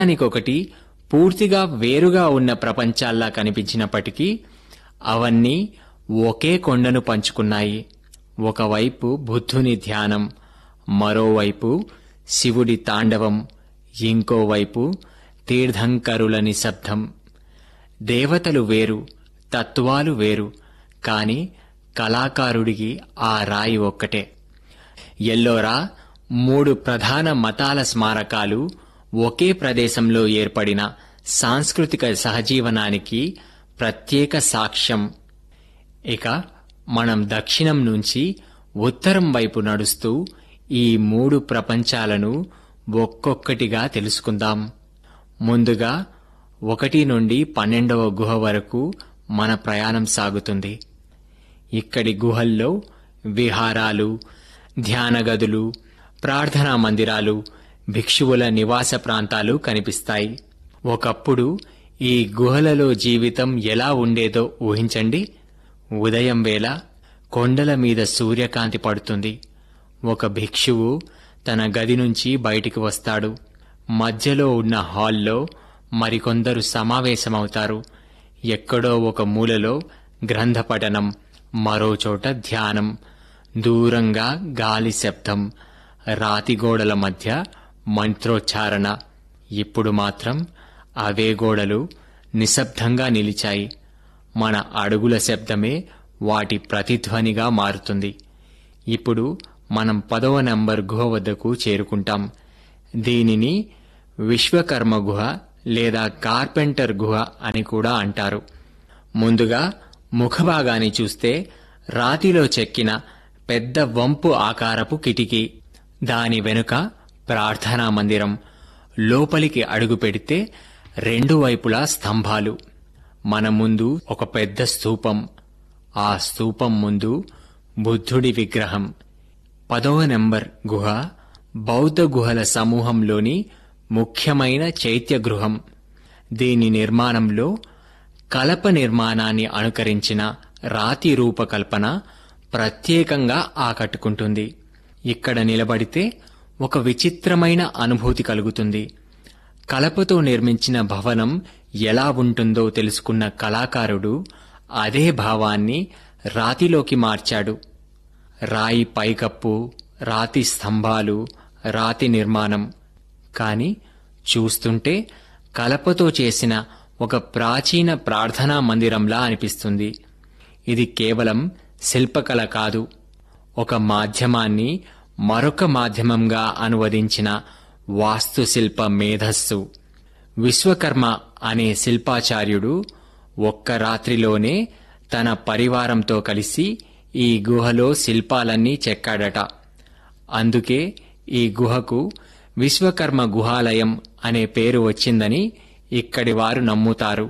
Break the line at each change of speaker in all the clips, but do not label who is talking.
ఒకటి పూర్తిగా వేరుగా ఉన్న ప్రపంచాల్లా కనిపించినప్పటికీ అవన్నీ ఒకే కొండను పంచుకున్నాయి ఒకవైపు బుద్ధుని ధ్యానం మరోవైపు శివుడి తాండవం ఇంకోవైపు తీర్థంకరుల నిశ్శబ్దం దేవతలు వేరు తత్వాలు వేరు కాని కళాకారుడికి ఆ రాయి ఒక్కటే ఎల్లోరా మూడు ప్రధాన మతాల స్మారకాలు ఒకే ప్రదేశంలో ఏర్పడిన సాంస్కృతిక సహజీవనానికి ప్రత్యేక సాక్ష్యం ఇక మనం దక్షిణం నుంచి ఉత్తరం వైపు నడుస్తూ ఈ మూడు ప్రపంచాలను ఒక్కొక్కటిగా తెలుసుకుందాం ముందుగా ఒకటి నుండి పన్నెండవ గుహ వరకు మన ప్రయాణం సాగుతుంది ఇక్కడి గుహల్లో విహారాలు ధ్యాన గదులు ప్రార్థనా మందిరాలు భిక్షువుల నివాస ప్రాంతాలు కనిపిస్తాయి ఒకప్పుడు ఈ గుహలలో జీవితం ఎలా ఉండేదో ఊహించండి ఉదయం వేళ కొండల మీద సూర్యకాంతి పడుతుంది ఒక భిక్షువు తన గది నుంచి బయటికి వస్తాడు మధ్యలో ఉన్న హాల్లో మరికొందరు సమావేశమవుతారు ఎక్కడో ఒక మూలలో గ్రంథపఠనం మరోచోట ధ్యానం దూరంగా గాలి శబ్దం రాతి గోడల మధ్య మంత్రోచ్చారణ ఇప్పుడు మాత్రం అవే గోడలు నిశ్శబ్దంగా నిలిచాయి మన అడుగుల శబ్దమే వాటి ప్రతిధ్వనిగా మారుతుంది ఇప్పుడు మనం పదవ నంబర్ గుహ వద్దకు చేరుకుంటాం దీనిని విశ్వకర్మ గుహ లేదా కార్పెంటర్ గుహ అని కూడా అంటారు ముందుగా ముఖభాగాన్ని చూస్తే రాతిలో చెక్కిన పెద్ద వంపు ఆకారపు కిటికీ దాని వెనుక ప్రార్థనా మందిరం లోపలికి అడుగు పెడితే రెండు వైపులా స్తంభాలు మన ముందు ఒక పెద్ద స్తూపం ఆ స్తూపం ముందు బుద్ధుడి విగ్రహం పదవ నెంబర్ గుహ బౌద్ధ గుహల సమూహంలోని ముఖ్యమైన చైత్య గృహం దీని నిర్మాణంలో కలప నిర్మాణాన్ని అనుకరించిన రాతి రూపకల్పన ప్రత్యేకంగా ఆకట్టుకుంటుంది ఇక్కడ నిలబడితే ఒక విచిత్రమైన అనుభూతి కలుగుతుంది కలపతో నిర్మించిన భవనం ఎలా ఉంటుందో తెలుసుకున్న కళాకారుడు అదే భావాన్ని రాతిలోకి మార్చాడు రాయి పైకప్పు రాతి స్తంభాలు రాతి నిర్మాణం కాని చూస్తుంటే కలపతో చేసిన ఒక ప్రాచీన ప్రార్థనా మందిరంలా అనిపిస్తుంది ఇది కేవలం శిల్పకళ కాదు ఒక మాధ్యమాన్ని మరొక మాధ్యమంగా అనువదించిన వాస్తుశిల్ప మేధస్సు విశ్వకర్మ అనే శిల్పాచార్యుడు ఒక్క రాత్రిలోనే తన పరివారంతో కలిసి ఈ గుహలో శిల్పాలన్నీ చెక్కాడట అందుకే ఈ గుహకు విశ్వకర్మ గుహాలయం అనే పేరు వచ్చిందని ఇక్కడి వారు నమ్ముతారు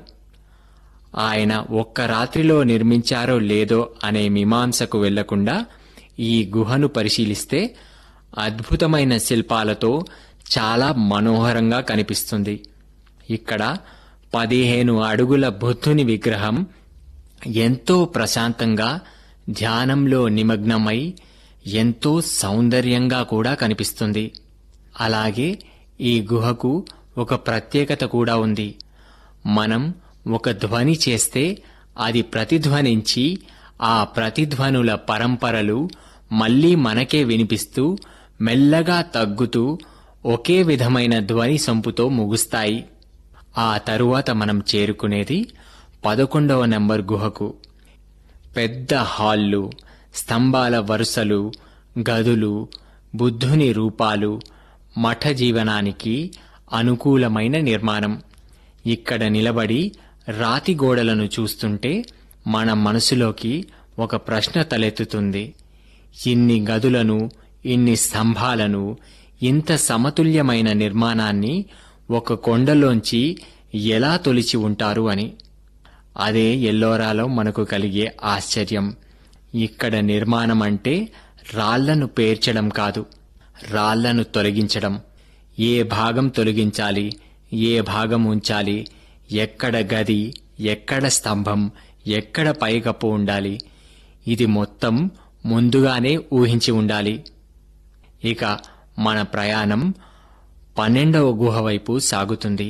ఆయన ఒక్క రాత్రిలో నిర్మించారో లేదో అనే మీమాంసకు వెళ్లకుండా ఈ గుహను పరిశీలిస్తే అద్భుతమైన శిల్పాలతో చాలా మనోహరంగా కనిపిస్తుంది ఇక్కడ పదిహేను అడుగుల బుద్ధుని విగ్రహం ఎంతో ప్రశాంతంగా ధ్యానంలో నిమగ్నమై ఎంతో సౌందర్యంగా కూడా కనిపిస్తుంది అలాగే ఈ గుహకు ఒక ప్రత్యేకత కూడా ఉంది మనం ఒక ధ్వని చేస్తే అది ప్రతిధ్వనించి ఆ ప్రతిధ్వనుల పరంపరలు మళ్లీ మనకే వినిపిస్తూ మెల్లగా తగ్గుతూ ఒకే విధమైన ధ్వని సంపుతో ముగుస్తాయి ఆ తరువాత మనం చేరుకునేది పదకొండవ నెంబర్ గుహకు పెద్ద హాళ్ళు స్తంభాల వరుసలు గదులు బుద్ధుని రూపాలు మఠ జీవనానికి అనుకూలమైన నిర్మాణం ఇక్కడ నిలబడి రాతి గోడలను చూస్తుంటే మన మనసులోకి ఒక ప్రశ్న తలెత్తుతుంది ఇన్ని గదులను ఇన్ని స్తంభాలను ఇంత సమతుల్యమైన నిర్మాణాన్ని ఒక కొండలోంచి ఎలా తొలిచి ఉంటారు అని అదే ఎల్లోరాలో మనకు కలిగే ఆశ్చర్యం ఇక్కడ నిర్మాణం అంటే రాళ్లను పేర్చడం కాదు రాళ్లను తొలగించడం ఏ భాగం తొలగించాలి ఏ భాగం ఉంచాలి ఎక్కడ గది ఎక్కడ స్తంభం ఎక్కడ పైకప్పు ఉండాలి ఇది మొత్తం ముందుగానే ఊహించి ఉండాలి ఇక మన ప్రయాణం పన్నెండవ గుహ వైపు సాగుతుంది